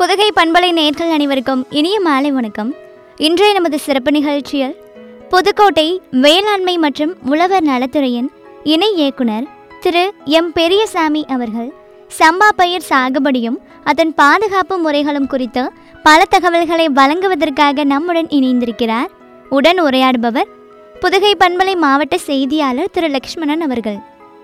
புதுகை பண்பலை நேர்கள் அனைவருக்கும் இனிய மாலை வணக்கம் இன்றைய நமது சிறப்பு நிகழ்ச்சியில் புதுக்கோட்டை வேளாண்மை மற்றும் உழவர் நலத்துறையின் இணை இயக்குனர் திரு எம் பெரியசாமி அவர்கள் சம்பா பயிர் சாகுபடியும் அதன் பாதுகாப்பு முறைகளும் குறித்து பல தகவல்களை வழங்குவதற்காக நம்முடன் இணைந்திருக்கிறார் உடன் உரையாடுபவர் புதுகை பண்பலை மாவட்ட செய்தியாளர் திரு லக்ஷ்மணன் அவர்கள்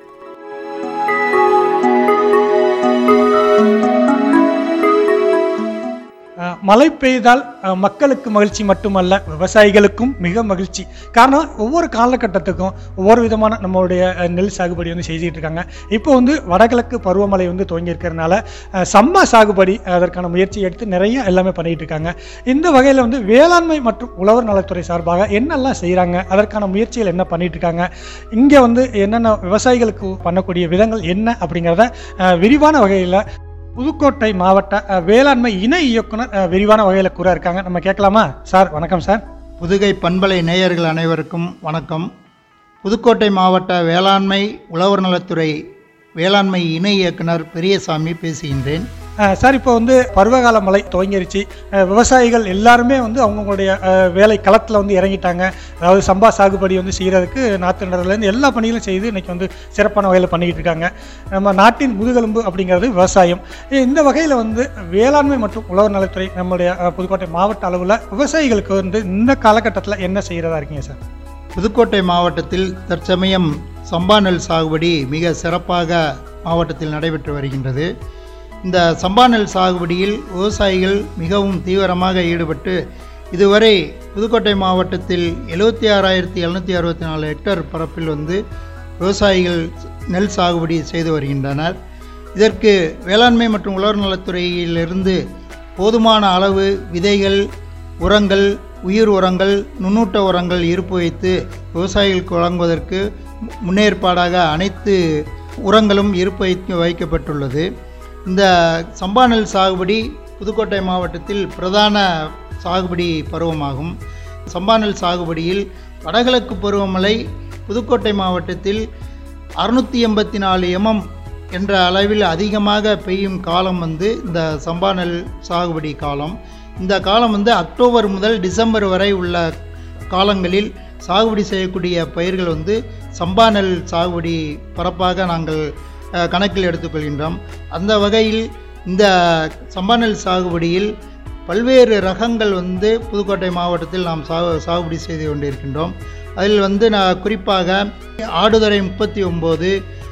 அஹ் மழை பெய்தால் அஹ் மக்களுக்கு மகிழ்ச்சி மட்டுமல்ல விவசாயிகளுக்கும் மிக மகிழ்ச்சி காரணம் ஒவ்வொரு காலகட்டத்துக்கும் ஒவ்வொரு விதமான நம்மளுடைய அஹ், நெல் சாகுபடி வந்து செஞ்சுட்டு இருக்காங்க இப்போ வந்து வடகிழக்கு பருவமழை வந்து துவங்கி இருக்கிறதுனால அஹ், சம்பா சாகுபடி அதற்கான முயற்சி எடுத்து நிறைய எல்லாமே பண்ணிட்டு இருக்காங்க இந்த வகையில் வந்து வேளாண்மை மற்றும் உழவர் நலத்துறை சார்பாக என்னெல்லாம் செய்கிறாங்க அதற்கான முயற்சிகள் என்ன பண்ணிட்டு இருக்காங்க இங்கே வந்து என்னென்ன விவசாயிகளுக்கு பண்ணக்கூடிய விதங்கள் என்ன அப்படிங்கிறத அஹ், விரிவான வகையில் புதுக்கோட்டை மாவட்ட அஹ், வேளாண்மை இணை இயக்குனர் அஹ், விரிவான வகையில் கூற இருக்காங்க நம்ம கேட்கலாமா சார் வணக்கம் சார் புதுகை பண்பலை நேயர்கள் அனைவருக்கும் வணக்கம் புதுக்கோட்டை மாவட்ட வேளாண்மை உழவர் நலத்துறை வேளாண்மை இணை இயக்குனர் பெரியசாமி பேசுகின்றேன் அஹ், சார் இப்போ வந்து பருவகால மழை துவங்கிருச்சு அஹ், விவசாயிகள் எல்லாருமே வந்து அவங்கவுங்களுடைய அஹ், வேலை களத்தில் வந்து இறங்கிட்டாங்க அதாவது சம்பா சாகுபடி வந்து செய்கிறதுக்கு நாற்று நடுறதுலேருந்து எல்லா பணிகளும் செய்து இன்னைக்கு வந்து சிறப்பான வகையில் பண்ணிக்கிட்டு இருக்காங்க நம்ம நாட்டின் முதுகெலும்பு அப்படிங்கிறது விவசாயம் இந்த வகையில் வந்து வேளாண்மை மற்றும் உழவர் நலத்துறை நம்முடைய அஹ், புதுக்கோட்டை மாவட்ட அளவில் விவசாயிகளுக்கு வந்து இந்த காலகட்டத்தில் என்ன செய்கிறதா இருக்கீங்க சார் புதுக்கோட்டை மாவட்டத்தில் தற்சமயம் சம்பா நெல் சாகுபடி மிக சிறப்பாக மாவட்டத்தில் நடைபெற்று வருகின்றது இந்த சம்பா நெல் சாகுபடியில் விவசாயிகள் மிகவும் தீவிரமாக ஈடுபட்டு இதுவரை புதுக்கோட்டை மாவட்டத்தில் எழுபத்தி ஆறாயிரத்தி எழுநூற்றி அறுபத்தி நாலு ஹெக்டேர் பரப்பில் வந்து விவசாயிகள் நெல் சாகுபடி செய்து வருகின்றனர் இதற்கு வேளாண்மை மற்றும் உழவர் நலத்துறையிலிருந்து போதுமான அளவு விதைகள் உரங்கள் உயிர் உரங்கள் நுண்ணூட்ட உரங்கள் இருப்பு வைத்து விவசாயிகளுக்கு வழங்குவதற்கு மு- முன்னேற்பாடாக அனைத்து உரங்களும் இருப்பு வைக்க வைக்கப்பட்டுள்ளது இந்த சம்பா நெல் சாகுபடி புதுக்கோட்டை மாவட்டத்தில் பிரதான சாகுபடி பருவமாகும் சம்பா நெல் சாகுபடியில் வடகிழக்கு பருவமழை புதுக்கோட்டை மாவட்டத்தில் அறுநூற்றி எண்பத்தி நாலு எம்எம் என்ற அளவில் அதிகமாக பெய்யும் காலம் வந்து இந்த சம்பா நெல் சாகுபடி காலம் இந்த காலம் வந்து அக்டோபர் முதல் டிசம்பர் வரை உள்ள காலங்களில் சாகுபடி செய்யக்கூடிய பயிர்கள் வந்து சம்பா நெல் சாகுபடி பரப்பாக நாங்கள் அஹ், கணக்கில் எடுத்துக்கொள்கின்றோம் அந்த வகையில் இந்த சம்பா நெல் சாகுபடியில் பல்வேறு ரகங்கள் வந்து புதுக்கோட்டை மாவட்டத்தில் நாம் சாகு சாகுபடி செய்து கொண்டிருக்கின்றோம் அதில் வந்து நான் குறிப்பாக ஆடுதுறை முப்பத்தி ஒம்பது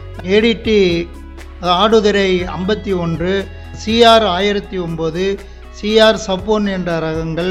ஏடிடி ஆடுதுறை ஐம்பத்தி ஒன்று சிஆர் ஆயிரத்தி ஒம்பது சிஆர் சப்போன் என்ற ரகங்கள்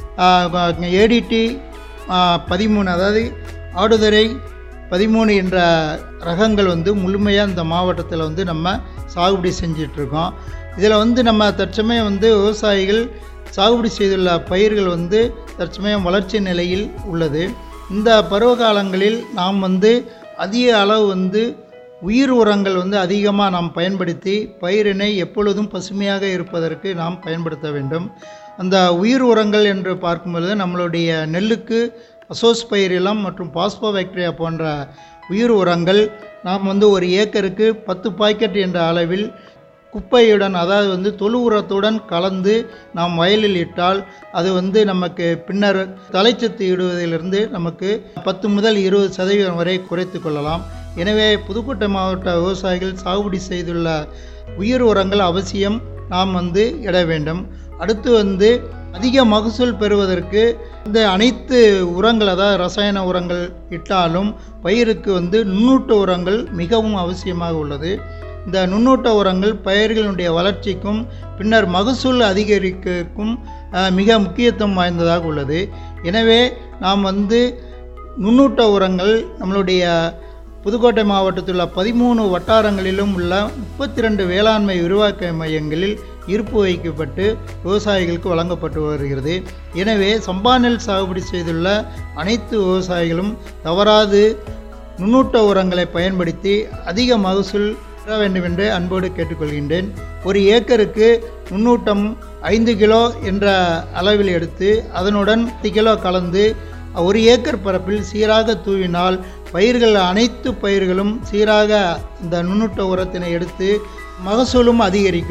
ஏடிடி பதிமூணு அதாவது ஆடுதுறை பதிமூணு என்ற ரகங்கள் வந்து முழுமையாக இந்த மாவட்டத்தில் வந்து நம்ம சாகுபடி செஞ்சிட்ருக்கோம் இதில் வந்து நம்ம தற்சமயம் வந்து விவசாயிகள் சாகுபடி செய்துள்ள பயிர்கள் வந்து தற்சமயம் வளர்ச்சி நிலையில் உள்ளது இந்த பருவகாலங்களில் நாம் வந்து அதிக அளவு வந்து உயிர் உரங்கள் வந்து அதிகமாக நாம் பயன்படுத்தி பயிரினை எப்பொழுதும் பசுமையாக இருப்பதற்கு நாம் பயன்படுத்த வேண்டும் அந்த உயிர் உரங்கள் என்று பார்க்கும்பொழுது நம்மளுடைய நெல்லுக்கு அசோஸ் பயிரிலம் மற்றும் பாஸ்போ பாக்டீரியா போன்ற உயிர் உரங்கள் நாம் வந்து ஒரு ஏக்கருக்கு பத்து பாக்கெட் என்ற அளவில் குப்பையுடன் அதாவது வந்து தொழு உரத்துடன் கலந்து நாம் வயலில் இட்டால் அது வந்து நமக்கு பின்னர் தலைச்சத்து இடுவதிலிருந்து நமக்கு பத்து முதல் இருபது சதவீதம் வரை குறைத்து கொள்ளலாம் எனவே புதுக்கோட்டை மாவட்ட விவசாயிகள் சாகுபடி செய்துள்ள உயிர் உரங்கள் அவசியம் நாம் வந்து இட வேண்டும் அடுத்து வந்து அதிக மகசூல் பெறுவதற்கு இந்த அனைத்து உரங்கள் அதாவது ரசாயன உரங்கள் இட்டாலும் பயிருக்கு வந்து நுண்ணூட்ட உரங்கள் மிகவும் அவசியமாக உள்ளது இந்த நுண்ணூட்ட உரங்கள் பயிர்களுடைய வளர்ச்சிக்கும் பின்னர் மகசூல் அதிகரிக்கும் அஹ், மிக முக்கியத்துவம் வாய்ந்ததாக உள்ளது எனவே நாம் வந்து நுண்ணூட்ட உரங்கள் நம்மளுடைய புதுக்கோட்டை மாவட்டத்தில் உள்ள பதிமூணு வட்டாரங்களிலும் உள்ள முப்பத்தி ரெண்டு வேளாண்மை விரிவாக்க மையங்களில் இருப்பு வைக்கப்பட்டு விவசாயிகளுக்கு வழங்கப்பட்டு வருகிறது எனவே சம்பா நெல் சாகுபடி செய்துள்ள அனைத்து விவசாயிகளும் தவறாது நுண்ணூட்ட உரங்களை பயன்படுத்தி அதிக மகசூல் பெற வேண்டும் என்று அன்போடு கேட்டுக்கொள்கின்றேன் ஒரு ஏக்கருக்கு நுண்ணூட்டம் ஐந்து கிலோ என்ற அளவில் எடுத்து அதனுடன் பத்து கிலோ கலந்து ஒரு ஏக்கர் பரப்பில் சீராக தூவினால் பயிர்கள் அனைத்து பயிர்களும் சீராக இந்த நுண்ணூட்ட உரத்தினை எடுத்து மகசூலும் அதிகரிக்கும்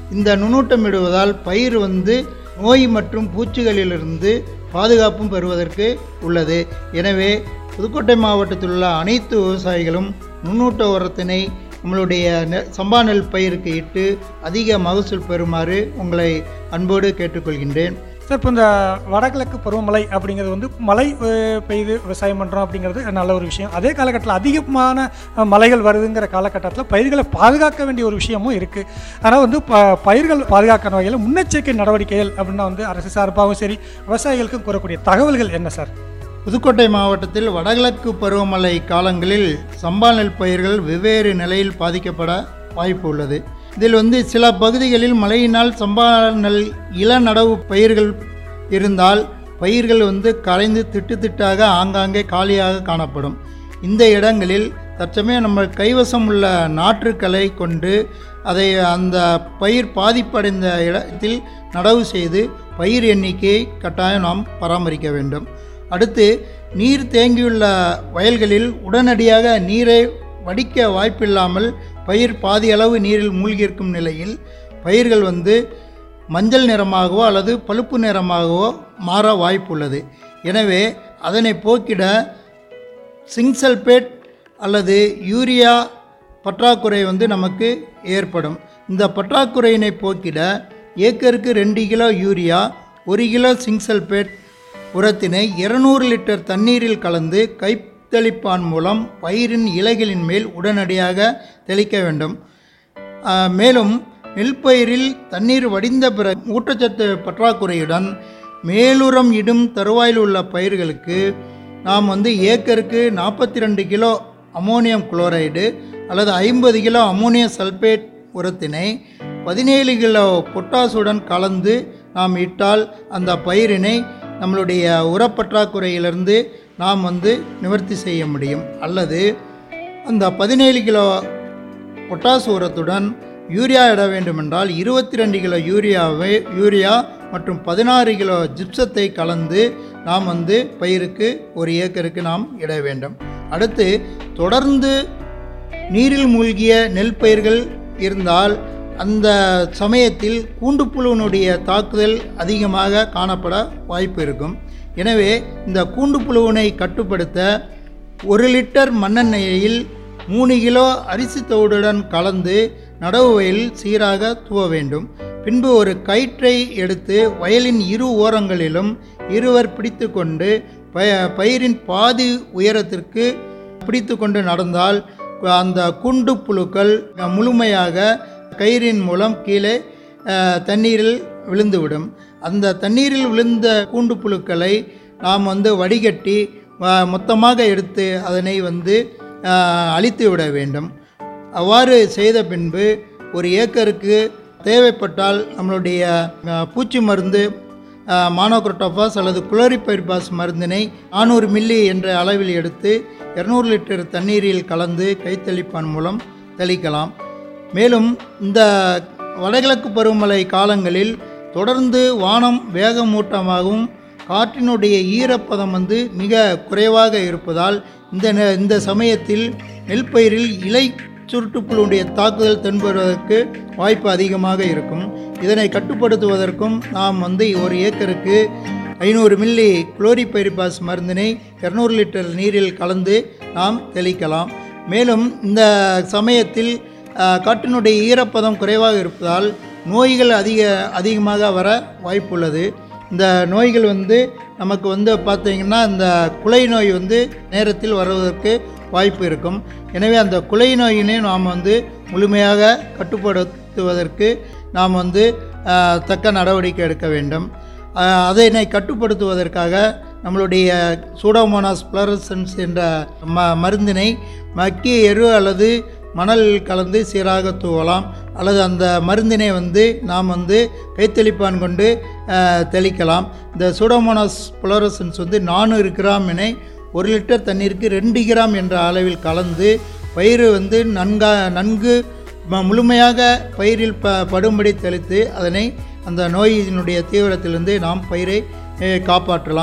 இந்த நுண்ணூட்டம் இடுவதால் பயிர் வந்து நோய் மற்றும் பூச்சிகளிலிருந்து பாதுகாப்பும் பெறுவதற்கு உள்ளது எனவே புதுக்கோட்டை மாவட்டத்தில் உள்ள அனைத்து விவசாயிகளும் நுண்ணூட்ட உரத்தினை நம்மளுடைய நெ சம்பா நெல் பயிருக்கு இட்டு அதிக மகசூல் பெறுமாறு உங்களை அன்போடு கேட்டுக்கொள்கின்றேன் சார் இப்போ இந்த வடகிழக்கு பருவமழை அப்படிங்கிறது வந்து மழை அஹ், பெய்து விவசாயம் பண்ணுறோம் அப்படிங்கிறது நல்ல ஒரு விஷயம் அதே காலகட்டத்தில் அதிகமான அஹ், மழைகள் வருதுங்கிற காலகட்டத்தில் பயிர்களை பாதுகாக்க வேண்டிய ஒரு விஷயமும் இருக்குது ஆனால் வந்து ப பயிர்கள் பாதுகாக்கிற வகையில் முன்னெச்சரிக்கை நடவடிக்கைகள் அப்படின்னா வந்து அரசு சார்பாகவும் சரி விவசாயிகளுக்கும் கூறக்கூடிய தகவல்கள் என்ன சார் புதுக்கோட்டை மாவட்டத்தில் வடகிழக்கு பருவமழை காலங்களில் சம்பா நெல் பயிர்கள் வெவ்வேறு நிலையில் பாதிக்கப்பட வாய்ப்பு உள்ளது இதில் வந்து சில பகுதிகளில் மழையினால் சம்பா நெல் இளநடவு பயிர்கள் இருந்தால் பயிர்கள் வந்து கரைந்து திட்டு திட்டாக ஆங்காங்கே காலியாக காணப்படும் இந்த இடங்களில் தற்சமயம் நம்ம கைவசம் உள்ள நாற்றுக்களை கொண்டு அதை அந்த பயிர் பாதிப்படைந்த இடத்தில் நடவு செய்து பயிர் எண்ணிக்கையை கட்டாயம் நாம் பராமரிக்க வேண்டும் அடுத்து நீர் தேங்கியுள்ள வயல்களில் உடனடியாக நீரை வடிக்க வாய்ப்பில்லாமல் பயிர் பாதி அளவு நீரில் மூழ்கியிருக்கும் நிலையில் பயிர்கள் வந்து மஞ்சள் நிறமாகவோ அல்லது பழுப்பு நிறமாகவோ மாற வாய்ப்புள்ளது எனவே அதனை போக்கிட சிங்க் சல்பேட் அல்லது யூரியா பற்றாக்குறை வந்து நமக்கு ஏற்படும் இந்த பற்றாக்குறையினை போக்கிட ஏக்கருக்கு ரெண்டு கிலோ யூரியா ஒரு கிலோ சிங்க் சல்பேட் உரத்தினை இருநூறு லிட்டர் தண்ணீரில் கலந்து கைத்தளிப்பான் மூலம் பயிரின் இலைகளின் மேல் உடனடியாக தெளிக்க வேண்டும் ஆஹ், மேலும் நெல் பயிரில் தண்ணீர் வடிந்த பிறகு ஊட்டச்சத்து பற்றாக்குறையுடன் மேலுரம் இடும் தருவாயில் உள்ள பயிர்களுக்கு நாம் வந்து ஏக்கருக்கு நாற்பத்தி ரெண்டு கிலோ அமோனியம் குளோரைடு அல்லது ஐம்பது கிலோ அமோனியம் சல்பேட் உரத்தினை பதினேழு கிலோ பொட்டாசுடன் கலந்து நாம் இட்டால் அந்த பயிரினை நம்மளுடைய உரப்பற்றாக்குறையிலிருந்து நாம் வந்து நிவர்த்தி செய்ய முடியும் அல்லது அந்த பதினேழு கிலோ பொட்டாசு உரத்துடன் யூரியா இட வேண்டுமென்றால் இருபத்தி ரெண்டு கிலோ யூரியாவை யூரியா மற்றும் பதினாறு கிலோ ஜிப்சத்தை கலந்து நாம் வந்து பயிருக்கு ஒரு ஏக்கருக்கு நாம் இட வேண்டும் அடுத்து தொடர்ந்து நீரில் மூழ்கிய நெல் பயிர்கள் இருந்தால் அந்த சமயத்தில் கூண்டுப்புழுவினுடைய தாக்குதல் அதிகமாக காணப்பட வாய்ப்பு இருக்கும் எனவே இந்த கூண்டுப்புழுவினை கட்டுப்படுத்த ஒரு லிட்டர் மண்ணெண்ணெயில் மூணு கிலோ அரிசி தவிடுடன் கலந்து நடவு வயலில் சீராக தூவ வேண்டும் பின்பு ஒரு கயிற்றை எடுத்து வயலின் இரு ஓரங்களிலும் இருவர் பிடித்து கொண்டு பய பயிரின் பாதி உயரத்திற்கு பிடித்து கொண்டு நடந்தால் அந்த குண்டு புழுக்கள் முழுமையாக கயிறின் மூலம் கீழே அஹ், தண்ணீரில் விழுந்துவிடும் அந்த தண்ணீரில் விழுந்த கூண்டு புழுக்களை நாம் வந்து வடிகட்டி அஹ், மொத்தமாக எடுத்து அதனை வந்து அஹ், அழித்து விட வேண்டும் அவ்வாறு செய்த பின்பு ஒரு ஏக்கருக்கு தேவைப்பட்டால் நம்மளுடைய அஹ், பூச்சி மருந்து மானோக்ரோட்டோபாஸ் அல்லது குளோரிபைர்பாஸ் மருந்தினை நானூறு மில்லி என்ற அளவில் எடுத்து இரநூறு லிட்டர் தண்ணீரில் கலந்து கைத்தளிப்பான் மூலம் தெளிக்கலாம் மேலும் இந்த வடகிழக்கு பருவமழை காலங்களில் தொடர்ந்து வானம் வேகமூட்டமாகவும் காற்றினுடைய ஈரப்பதம் வந்து மிக குறைவாக இருப்பதால் இந்த நெ- இந்த சமயத்தில் நெல் பயிரில் இலை சுருட்டுப்புழுடைய தாக்குதல் தென்படுவதற்கு வாய்ப்பு அதிகமாக இருக்கும் இதனை கட்டுப்படுத்துவதற்கும் நாம் வந்து ஒரு ஏக்கருக்கு ஐநூறு மில்லி குளோரிபைரிபாஸ் மருந்தினை இரநூறு லிட்டர் நீரில் கலந்து நாம் தெளிக்கலாம் மேலும் இந்த சமயத்தில் ஆஹ், காற்றினுடைய ஈரப்பதம் குறைவாக இருப்பதால் நோய்கள் அதிக அதிகமாக வர வாய்ப்புள்ளது இந்த நோய்கள் வந்து நமக்கு வந்து பார்த்தீங்கன்னா இந்த குலை நோய் வந்து நேரத்தில் வருவதற்கு வாய்ப்பு இருக்கும் எனவே அந்த குலை நோயினை நாம் வந்து முழுமையாக கட்டுப்படுத்துவதற்கு நாம் வந்து ஆஹ், தக்க நடவடிக்கை எடுக்க வேண்டும் ஆஹ், அதனை கட்டுப்படுத்துவதற்காக நம்மளுடைய சூடோமோனாஸ் ஃப்ளரசன்ஸ் என்ற ம மருந்தினை மக்கிய எரு அல்லது மணல் கலந்து சீராக தூவலாம் அல்லது அந்த மருந்தினை வந்து நாம் வந்து கைத்தெளிப்பான் கொண்டு ஆஹ், தெளிக்கலாம் இந்த சூடோமோனாஸ் ஃப்ளோரசன்ஸ் வந்து நானூறு கிராமினை ஒரு லிட்டர் தண்ணீருக்கு ரெண்டு கிராம் என்ற அளவில் கலந்து பயிர் வந்து நன்கா நன்கு ம- முழுமையாக பயிரில் ப படும்படி தெளித்து அதனை அந்த நோயினுடைய தீவிரத்திலிருந்து நாம் பயிரை அஹ், காப்பாற்றலாம்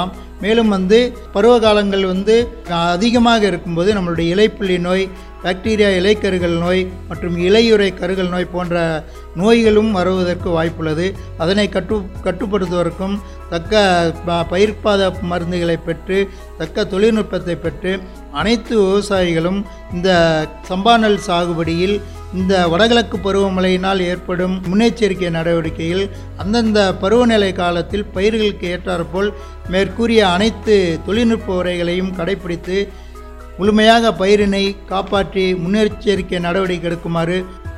மேலும் வந்து பருவ காலங்கள் வந்து அதிகமாக இருக்கும்போது நம்மளுடைய இலைப்புள்ளி நோய் பாக்டீரியா இலைக்கருகள் நோய் மற்றும் இலையுறை கருகள் நோய் போன்ற நோய்களும் வருவதற்கு வாய்ப்புள்ளது அதனை கட்டு கட்டுப்படுத்துவதற்கும் தக்க ப- பயிர்ப்பாத மருந்துகளை பெற்று தக்க தொழில்நுட்பத்தை பெற்று அனைத்து விவசாயிகளும் இந்த சம்பாநெல் சாகுபடியில் இந்த வடகிழக்கு பருவமழையினால் ஏற்படும் முன்னெச்சரிக்கை நடவடிக்கையில் அந்தந்த பருவநிலை காலத்தில் பயிர்களுக்கு ஏற்றாற்போல் மேற்கூறிய அனைத்து தொழில்நுட்ப உரைகளையும் கடைபிடித்து முழுமையாக பயிரினை காப்பாற்றி முன்னெச்சரிக்கை நடவடிக்கை எடுக்குமாறு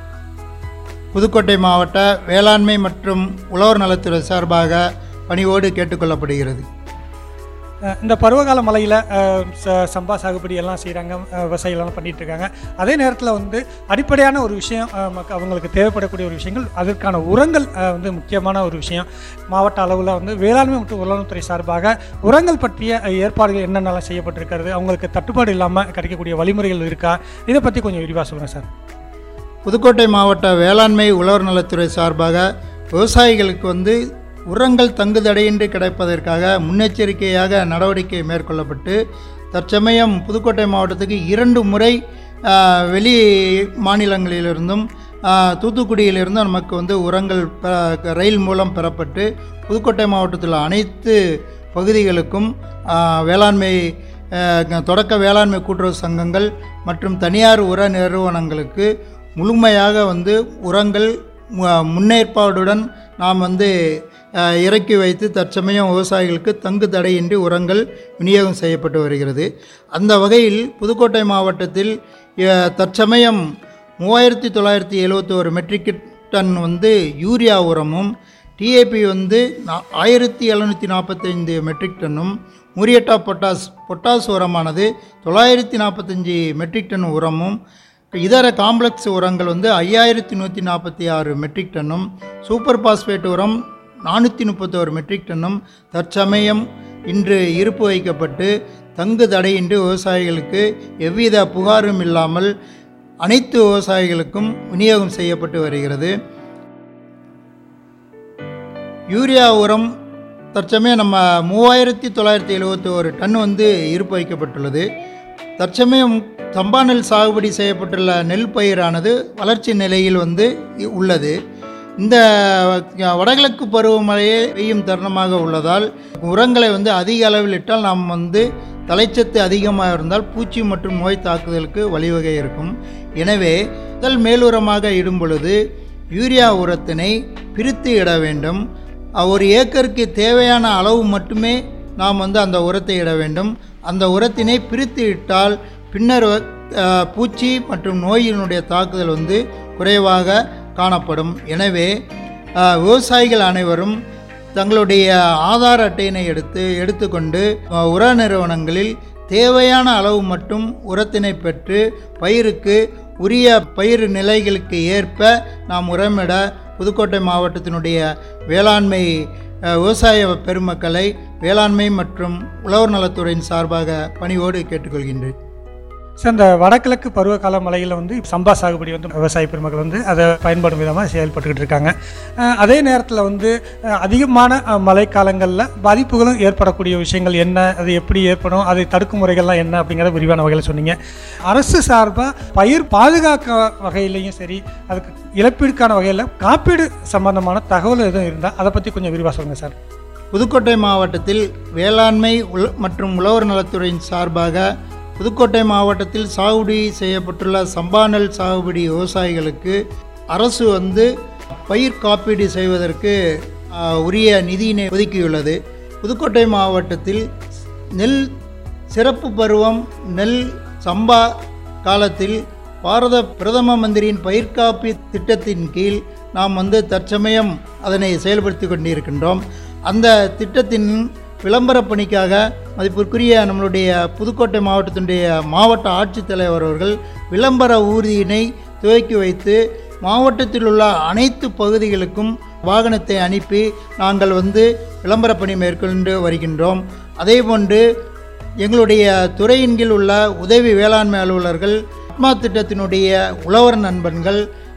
புதுக்கோட்டை மாவட்ட வேளாண்மை மற்றும் உழவர் நலத்துறை சார்பாக பணிவோடு கேட்டுக்கொள்ளப்படுகிறது அஹ் இந்த பருவகால மழையில் சம்பா சாகுபடி எல்லாம் செய்கிறாங்க விவசாயிகள் எல்லாம் பண்ணிட்டு இருக்காங்க அதே நேரத்தில் வந்து அடிப்படையான ஒரு விஷயம் அஹ், மக்க- அவங்களுக்கு தேவைப்படக்கூடிய ஒரு விஷயங்கள் அதற்கான உரங்கள் அஹ், வந்து முக்கியமான ஒரு விஷயம் மாவட்ட அளவில் வந்து வேளாண்மை மற்றும் உணவுத்துறை சார்பாக உரங்கள் பற்றிய அஹ், ஏற்பாடுகள் என்னென்னலாம் செய்யப்பட்டிருக்கிறது அவங்களுக்கு தட்டுப்பாடு இல்லாமல் கிடைக்கக்கூடிய வழிமுறைகள் இருக்கா இதை பற்றி கொஞ்சம் விரிவாக சொல்லுங்கள் சார் புதுக்கோட்டை மாவட்ட வேளாண்மை உழவர் நலத்துறை சார்பாக விவசாயிகளுக்கு வந்து உரங்கள் தங்குதடையின்றி கிடைப்பதற்காக முன்னெச்சரிக்கையாக நடவடிக்கை மேற்கொள்ளப்பட்டு தற்சமயம் புதுக்கோட்டை மாவட்டத்துக்கு இரண்டு முறை ஆ, வெளி மாநிலங்களிலிருந்தும் ஆ, தூத்துக்குடியிலிருந்தும் நமக்கு வந்து உரங்கள் பெ- ரயில் மூலம் பெறப்பட்டு புதுக்கோட்டை மாவட்டத்தில் அனைத்து பகுதிகளுக்கும் ஆ, வேளாண்மை ஆ, தொடக்க வேளாண்மை கூட்டுறவு சங்கங்கள் மற்றும் தனியார் உர நிறுவனங்களுக்கு முழுமையாக வந்து உரங்கள் மு- முன்னேற்பாடுடன் நாம் வந்து அஹ், இறக்கி வைத்து தற்சமயம் விவசாயிகளுக்கு தங்கு தடையின்றி உரங்கள் விநியோகம் செய்யப்பட்டு வருகிறது அந்த வகையில் புதுக்கோட்டை மாவட்டத்தில் அஹ், தற்சமயம் மூவாயிரத்தி தொள்ளாயிரத்தி எழுவத்தோரு மெட்ரிக் டன் வந்து யூரியா உரமும் டிஏபி வந்து நா- ஆயிரத்தி எழுநூற்றி நாற்பத்தைந்து மெட்ரிக் டன்னும் முரியட்டா பொட்டாஸ் பொட்டாஸ் உரமானது தொள்ளாயிரத்தி நாற்பத்தஞ்சு மெட்ரிக் டன் உரமும் இதர காம்ப்ளெக்ஸ் உரங்கள் வந்து ஐயாயிரத்தி நூற்றி நாற்பத்தி ஆறு மெட்ரிக் டன்னும் சூப்பர் பாஸ்பேட் உரம் நானூற்றி முப்பத்தோரு மெட்ரிக் டன்னும் தற்சமயம் இன்று இருப்பு வைக்கப்பட்டு தங்கு தடையின்றி விவசாயிகளுக்கு எவ்வித புகாரும் இல்லாமல் அனைத்து விவசாயிகளுக்கும் விநியோகம் செய்யப்பட்டு வருகிறது யூரியா உரம் தற்சமயம் நம்ம மூவாயிரத்தி தொள்ளாயிரத்தி எழுபத்தி ஒரு டன் வந்து இருப்பு வைக்கப்பட்டுள்ளது தற்சமயம் சம்பா நெல் சாகுபடி செய்யப்பட்டுள்ள நெல் பயிரானது வளர்ச்சி நிலையில் வந்து இ- உள்ளது இந்த வடகிழக்கு பருவமழையே பெய்யும் தருணமாக உள்ளதால் உரங்களை வந்து அதிக அளவில் இட்டால் நாம் வந்து தலைச்சத்து அதிகமாக இருந்தால் பூச்சி மற்றும் நோய் தாக்குதலுக்கு வழிவகை இருக்கும் எனவே முதல் மேலுரமாக இடும் பொழுது யூரியா உரத்தினை பிரித்து இட வேண்டும் அஹ் ஒரு ஏக்கருக்கு தேவையான அளவு மட்டுமே நாம் வந்து அந்த உரத்தை இட வேண்டும் அந்த உரத்தினை பிரித்து இட்டால் பின்னர் அஹ், பூச்சி மற்றும் நோயினுடைய தாக்குதல் வந்து குறைவாக காணப்படும் எனவே அஹ், விவசாயிகள் அனைவரும் தங்களுடைய ஆதார் அட்டையினை எடுத்து எடுத்துக்கொண்டு அஹ், உர நிறுவனங்களில் தேவையான அளவு மட்டும் உரத்தினை பெற்று பயிருக்கு உரிய பயிர் நிலைகளுக்கு ஏற்ப நாம் உரமிட புதுக்கோட்டை மாவட்டத்தினுடைய வேளாண்மை அஹ், விவசாய பெருமக்களை வேளாண்மை மற்றும் உழவர் நலத்துறையின் சார்பாக பணிவோடு கேட்டுக்கொள்கின்றேன் சார் இந்த வடகிழக்கு பருவகால மழையில் வந்து சம்பா சாகுபடி வந்து விவசாய பெருமக்கள் வந்து அதை பயன்படும் விதமாக செயல்பட்டுக்கிட்டு இருக்காங்க அஹ் அதே நேரத்தில் வந்து அஹ் அதிகமான அஹ், மழைக்காலங்களில் பாதிப்புகளும் ஏற்படக்கூடிய விஷயங்கள் என்ன அது எப்படி ஏற்படும் அதை தடுக்கும் முறைகள்லாம் என்ன அப்படிங்கிறத விரிவான வகையில் சொன்னீங்க அரசு சார்பாக பயிர் பாதுகாக்க வகையிலையும் சரி அதுக்கு இழப்பீடுக்கான வகையில் காப்பீடு சம்பந்தமான தகவல் எதுவும் இருந்தால் அதை பற்றி கொஞ்சம் விரிவாக சொல்லுங்கள் சார் புதுக்கோட்டை மாவட்டத்தில் வேளாண்மை உள மற்றும் உழவர் நலத்துறையின் சார்பாக புதுக்கோட்டை மாவட்டத்தில் சாகுபடி செய்யப்பட்டுள்ள சம்பாநெல் சாகுபடி விவசாயிகளுக்கு அரசு வந்து பயிர் காப்பீடு செய்வதற்கு ஆ, உரிய நிதியினை ஒதுக்கியுள்ளது புதுக்கோட்டை மாவட்டத்தில் நெல் சிறப்பு பருவம் நெல் சம்பா காலத்தில் பாரத பிரதம மந்திரியின் பயிர் காப்பீ திட்டத்தின் கீழ் நாம் வந்து தற்சமயம் அதனை செயல்படுத்தி கொண்டிருக்கின்றோம் அந்த திட்டத்தின் விளம்பர பணிக்காக மதிப்பிற்குரிய நம்மளுடைய புதுக்கோட்டை மாவட்டத்தினுடைய மாவட்ட ஆட்சித்தலைவர் அவர்கள் விளம்பர ஊர்தியினை துவக்கி வைத்து மாவட்டத்தில் உள்ள அனைத்து பகுதிகளுக்கும் வாகனத்தை அனுப்பி நாங்கள் வந்து விளம்பர பணி மேற்கொண்டு வருகின்றோம் அதேபோன்று எங்களுடைய துறையின் கீழ் உள்ள உதவி வேளாண்மை அலுவலர்கள் ஆத்மா திட்டத்தினுடைய உழவர் நண்பன்கள்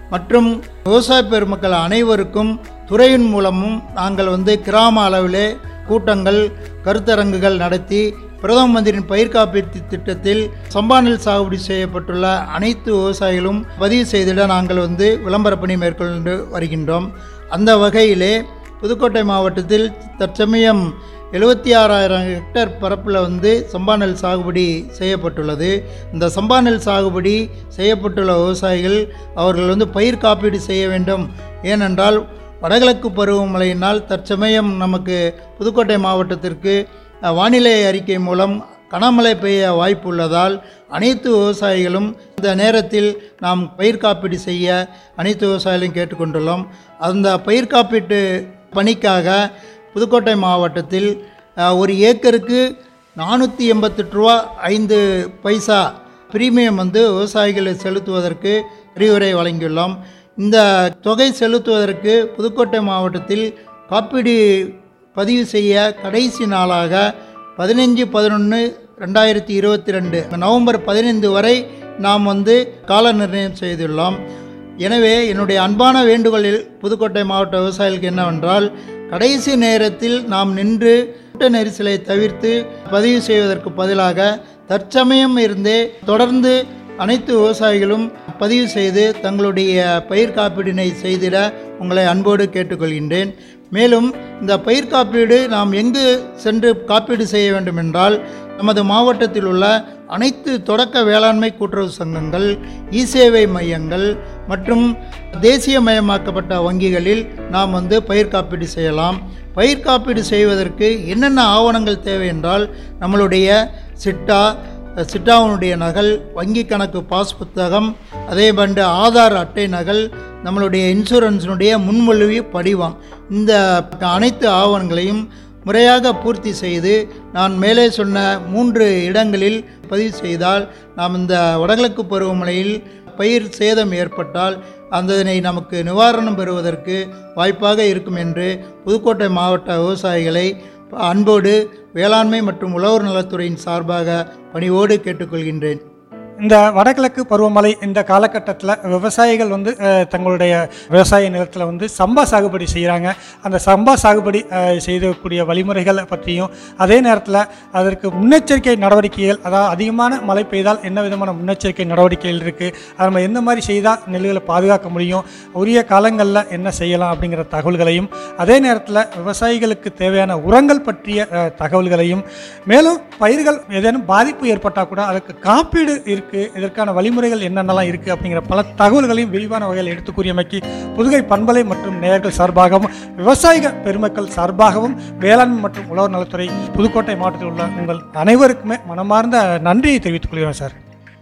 மற்றும் விவசாய பெருமக்கள் அனைவருக்கும் துறையின் மூலமும் நாங்கள் வந்து கிராம அளவிலே கூட்டங்கள் கருத்தரங்குகள் நடத்தி பிரதம மந்திரியின் பயிர் காப்பீட்டு திட்டத்தில் சம்பா நெல் சாகுபடி செய்யப்பட்டுள்ள அனைத்து விவசாயிகளும் பதிவு செய்திட நாங்கள் வந்து விளம்பர பணி மேற்கொண்டு வருகின்றோம் அந்த வகையிலே புதுக்கோட்டை மாவட்டத்தில் தற்சமயம் எழுபத்தி ஆறாயிரம் ஹெக்டேர் பரப்பில் வந்து சம்பா நெல் சாகுபடி செய்யப்பட்டுள்ளது இந்த சம்பா நெல் சாகுபடி செய்யப்பட்டுள்ள விவசாயிகள் அவர்கள் வந்து பயிர் காப்பீடு செய்ய வேண்டும் ஏனென்றால் வடகிழக்கு பருவமழையினால் தற்சமயம் நமக்கு புதுக்கோட்டை மாவட்டத்திற்கு அஹ், வானிலை அறிக்கை மூலம் கனமழை பெய்ய வாய்ப்பு உள்ளதால் அனைத்து விவசாயிகளும் இந்த நேரத்தில் நாம் பயிர் காப்பீடு செய்ய அனைத்து விவசாயிகளையும் கேட்டுக்கொண்டுள்ளோம் அந்த பயிர் காப்பீட்டு பணிக்காக புதுக்கோட்டை மாவட்டத்தில் அஹ், ஒரு ஏக்கருக்கு நானூற்றி எண்பத்தெட்டு ரூபா ஐந்து பைசா பிரீமியம் வந்து விவசாயிகளை செலுத்துவதற்கு அறிவுரை வழங்கியுள்ளோம் இந்த தொகை செலுத்துவதற்கு புதுக்கோட்டை மாவட்டத்தில் காப்பீடு பதிவு செய்ய கடைசி நாளாக பதினஞ்சு பதினொன்று ரெண்டாயிரத்தி இருபத்தி ரெண்டு நவம்பர் பதினைந்து வரை நாம் வந்து கால நிர்ணயம் செய்துள்ளோம் எனவே என்னுடைய அன்பான வேண்டுகோளில் புதுக்கோட்டை மாவட்ட விவசாயிகளுக்கு என்னவென்றால் கடைசி நேரத்தில் நாம் நின்று கூட்ட நெரிசலை தவிர்த்து பதிவு செய்வதற்கு பதிலாக தற்சமயம் இருந்தே தொடர்ந்து அனைத்து விவசாயிகளும் பதிவு செய்து தங்களுடைய பயிர் காப்பீடினை செய்திட உங்களை அன்போடு கேட்டுக்கொள்கின்றேன் மேலும் இந்த பயிர் காப்பீடு நாம் எங்கு சென்று காப்பீடு செய்ய வேண்டும் என்றால் நமது மாவட்டத்தில் உள்ள அனைத்து தொடக்க வேளாண்மை கூட்டுறவு சங்கங்கள் இ சேவை மையங்கள் மற்றும் தேசியமயமாக்கப்பட்ட வங்கிகளில் நாம் வந்து பயிர் காப்பீடு செய்யலாம் பயிர் காப்பீடு செய்வதற்கு என்னென்ன ஆவணங்கள் தேவை என்றால் நம்மளுடைய சிட்டா சிட்டாவினுடைய நகல் வங்கி கணக்கு பாஸ் புத்தகம் அதே போன்று ஆதார் அட்டை நகல் நம்மளுடைய இன்சூரன்ஸினுடைய முன்மொழிவு படிவம் இந்த அனைத்து ஆவணங்களையும் முறையாக பூர்த்தி செய்து நான் மேலே சொன்ன மூன்று இடங்களில் பதிவு செய்தால் நாம் இந்த வடகிழக்கு பருவமழையில் பயிர் சேதம் ஏற்பட்டால் அதனை நமக்கு நிவாரணம் பெறுவதற்கு வாய்ப்பாக இருக்கும் என்று புதுக்கோட்டை மாவட்ட விவசாயிகளை அன்போடு வேளாண்மை மற்றும் உழவர் நலத்துறையின் சார்பாக பணிவோடு கேட்டுக்கொள்கின்றேன் இந்த வடகிழக்கு பருவமழை இந்த காலகட்டத்தில் விவசாயிகள் வந்து அஹ், தங்களுடைய விவசாய நிலத்தில் வந்து சம்பா சாகுபடி செய்கிறாங்க அந்த சம்பா சாகுபடி அஹ், செய்யக்கூடிய வழிமுறைகளை பற்றியும் அதே நேரத்தில் அதற்கு முன்னெச்சரிக்கை நடவடிக்கைகள் அதாவது அதிகமான மழை பெய்தால் என்ன விதமான முன்னெச்சரிக்கை நடவடிக்கைகள் இருக்குது அது நம்ம எந்த மாதிரி செய்தால் நெல்லுகளை பாதுகாக்க முடியும் உரிய காலங்களில் என்ன செய்யலாம் அப்படிங்கிற தகவல்களையும் அதே நேரத்தில் விவசாயிகளுக்கு தேவையான உரங்கள் பற்றிய அஹ், தகவல்களையும் மேலும் பயிர்கள் ஏதேனும் பாதிப்பு ஏற்பட்டால் கூட அதுக்கு காப்பீடு இருக்குது இதற்கான வழிமுறைகள் என்னென்னலாம் இருக்குது அப்படிங்கிற பல தகவல்களையும் விரிவான வகையில் எடுத்து கூறியமைக்கு புதுகை பண்பலை மற்றும் நேயர்கள் சார்பாகவும் விவசாயிக பெருமக்கள் சார்பாகவும் வேளாண்மை மற்றும் உழவர் நலத்துறை புதுக்கோட்டை மாவட்டத்தில் உள்ள உங்கள் அனைவருக்குமே மனமார்ந்த நன்றியை தெரிவித்துக் கொள்கிறோம் சார்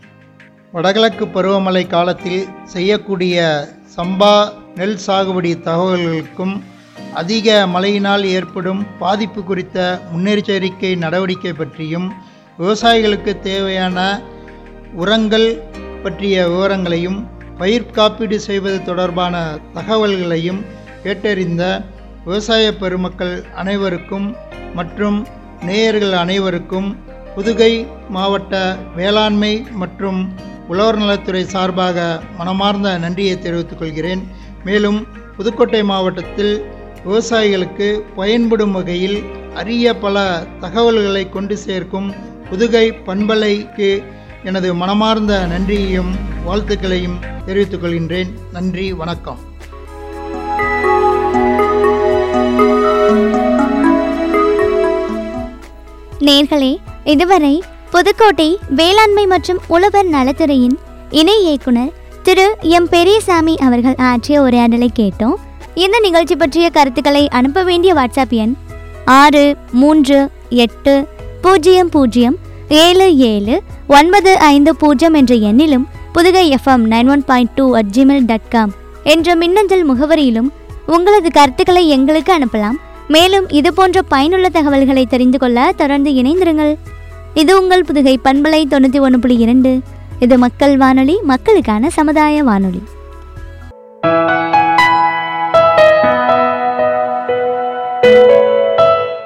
வடகிழக்கு பருவமழை காலத்தில் செய்யக்கூடிய சம்பா நெல் சாகுபடி தகவல்களுக்கும் அதிக மழையினால் ஏற்படும் பாதிப்பு குறித்த முன்னெச்சரிக்கை நடவடிக்கை பற்றியும் விவசாயிகளுக்கு தேவையான உரங்கள் பற்றிய விவரங்களையும் பயிர் காப்பீடு செய்வது தொடர்பான தகவல்களையும் கேட்டறிந்த விவசாய பெருமக்கள் அனைவருக்கும் மற்றும் நேயர்கள் அனைவருக்கும் புதுகை மாவட்ட வேளாண்மை மற்றும் உழவர் நலத்துறை சார்பாக மனமார்ந்த நன்றியை தெரிவித்துக் கொள்கிறேன் மேலும் புதுக்கோட்டை மாவட்டத்தில் விவசாயிகளுக்கு பயன்படும் வகையில் அரிய பல தகவல்களை கொண்டு சேர்க்கும் புதுகை பண்பலைக்கு எனது மனமார்ந்த நன்றியையும் வாழ்த்துக்களையும் தெரிவித்துக் கொள்கின்றேன் நன்றி வணக்கம் நேர்களே இதுவரை புதுக்கோட்டை வேளாண்மை மற்றும் உழவர் நலத்துறையின் இணை இயக்குனர் திரு எம் பெரியசாமி அவர்கள் ஆற்றிய உரையாடலை கேட்டோம் இந்த நிகழ்ச்சி பற்றிய கருத்துக்களை அனுப்ப வேண்டிய வாட்ஸ்அப் எண் ஆறு மூன்று எட்டு பூஜ்ஜியம் பூஜ்ஜியம் ஏழு ஏழு ஒன்பது ஐந்து பூஜ்ஜியம் என்ற எண்ணிலும் Pudugai FM nine one point two at Gmail dot com என்ற மின்னஞ்சல் முகவரியிலும் உங்களது கருத்துக்களை எங்களுக்கு அனுப்பலாம் மேலும் இது போன்ற பயனுள்ள தகவல்களை தெரிந்து கொள்ள தொடர்ந்து இணைந்திருங்கள் இது உங்கள் புதுகை பண்பலை தொண்ணூற்றி ஒன்று புள்ளி இரண்டு இது மக்கள் வானொலி மக்களுக்கான சமுதாய வானொலி